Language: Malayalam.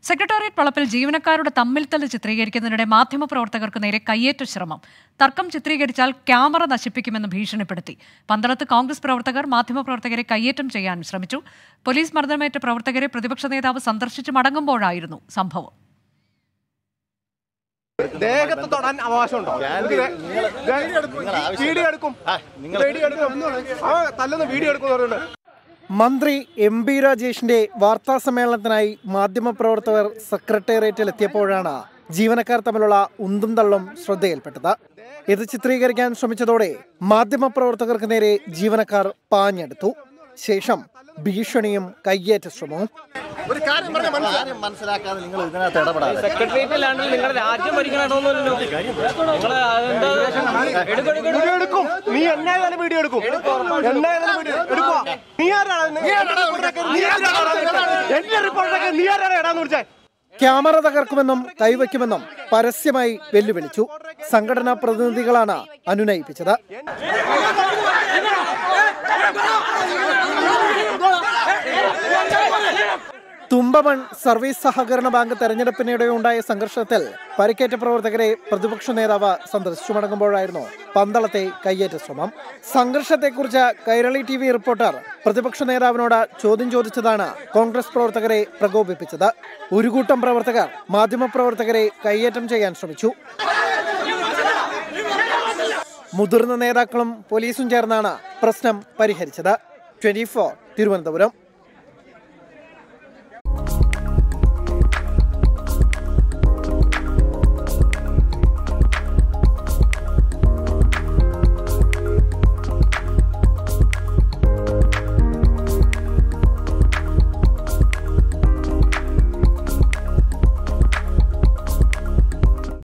സെക്രട്ടേറിയറ്റ് വളപ്പിൽ ജീവനക്കാരുടെ തമ്മിൽ തല്ല് ചിത്രീകരിക്കുന്നതിനിടെ മാധ്യമപ്രവർത്തകർക്ക് നേരെ കയ്യേറ്റ ശ്രമം തർക്കം ചിത്രീകരിച്ചാൽ ക്യാമറ നശിപ്പിക്കുമെന്ന് ഭീഷണിപ്പെടുത്തി പന്തളത്ത് കോൺഗ്രസ് പ്രവർത്തകർ മാധ്യമപ്രവർത്തകരെ കയ്യേറ്റം ചെയ്യാൻ ശ്രമിച്ചു പോലീസ് മർദ്ദനമേറ്റ പ്രവർത്തകരെ പ്രതിപക്ഷ നേതാവ് സന്ദർശിച്ച് മടങ്ങുമ്പോഴായിരുന്നു സംഭവം ദേഹത്ത് തൊടാൻ അവകാശമുണ്ടോ നിങ്ങൾക്ക് ദേ- വീഡിയോ എടുക്കും വീഡിയോ എടുക്കും ആ തല്ലുന്ന വീഡിയോ എടുക്കും എന്ന് പറയുന്നുണ്ട് മന്ത്രി എം ബി രാജേഷിന്റെ വാർത്താ സമ്മേളനത്തിനായി മാധ്യമപ്രവർത്തകർ സെക്രട്ടേറിയറ്റിൽ എത്തിയപ്പോഴാണ് ജീവനക്കാർ തമ്മിലുള്ള ഉന്തും തള്ളും ശ്രദ്ധയിൽപ്പെട്ടത് ഇത് ചിത്രീകരിക്കാൻ ശ്രമിച്ചതോടെ മാധ്യമപ്രവർത്തകർക്ക് നേരെ ജീവനക്കാർ പാഞ്ഞെടുത്തു ശേഷം ഭീഷണിയും കയ്യേറ്റ ശ്രമവും ഒരു കാര്യം പറഞ്ഞാൽ മനസ്സിലായി കാര്യം മനസ്സിലാക്കാതെ നിങ്ങൾ ഇതിനകത്ത് ഇടപെടാതെ സെക്രട്ടേറിയറ്റിലാണെങ്കിൽ നിങ്ങളുടെ രാജ്യം ഭരിക്കണമല്ലോ നിങ്ങള് അതെന്താ വീഡിയോ എടുക്കും നീ എന്നായാലും വീഡിയോ എടുക്കും എന്നായാലും വീഡിയോ എടുക്കുക നീ ആരാണ് നീ ആരാണ് എന്റെ റിപ്പോർട്ടൊക്കെ നീ ആരാണ് ഇടാന്ന് വിളിച്ചേ ക്യാമറ തകർക്കുമെന്നും കൈവയ്ക്കുമെന്നും പരസ്യമായി വെല്ലുവിളിച്ചു സംഘടനാ പ്രതിനിധികളാണ് അനുനയിപ്പിച്ചത് തുമ്പമൺ സർവീസ് സഹകരണ ബാങ്ക് തെരഞ്ഞെടുപ്പിനിടെ ഉണ്ടായ സംഘർഷത്തിൽ പരിക്കേറ്റ പ്രവർത്തകരെ പ്രതിപക്ഷ നേതാവ് സന്ദർശിച്ചു മടങ്ങുമ്പോഴായിരുന്നു പന്തളത്തെ കയ്യേറ്റ ശ്രമം സംഘർഷത്തെക്കുറിച്ച് കൈരളി ടി വി റിപ്പോർട്ടർ പ്രതിപക്ഷ നേതാവിനോട് ചോദ്യം ചോദിച്ചതാണ് കോൺഗ്രസ് പ്രവർത്തകരെ പ്രകോപിപ്പിച്ചത് ഒരു കൂട്ടം പ്രവർത്തകർ മാധ്യമപ്രവർത്തകരെ കയ്യേറ്റം ചെയ്യാൻ ശ്രമിച്ചു മുതിർന്ന നേതാക്കളും പോലീസും ചേർന്നാണ് പ്രശ്നം പരിഹരിച്ചത് ട്വന്റി തിരുവനന്തപുരം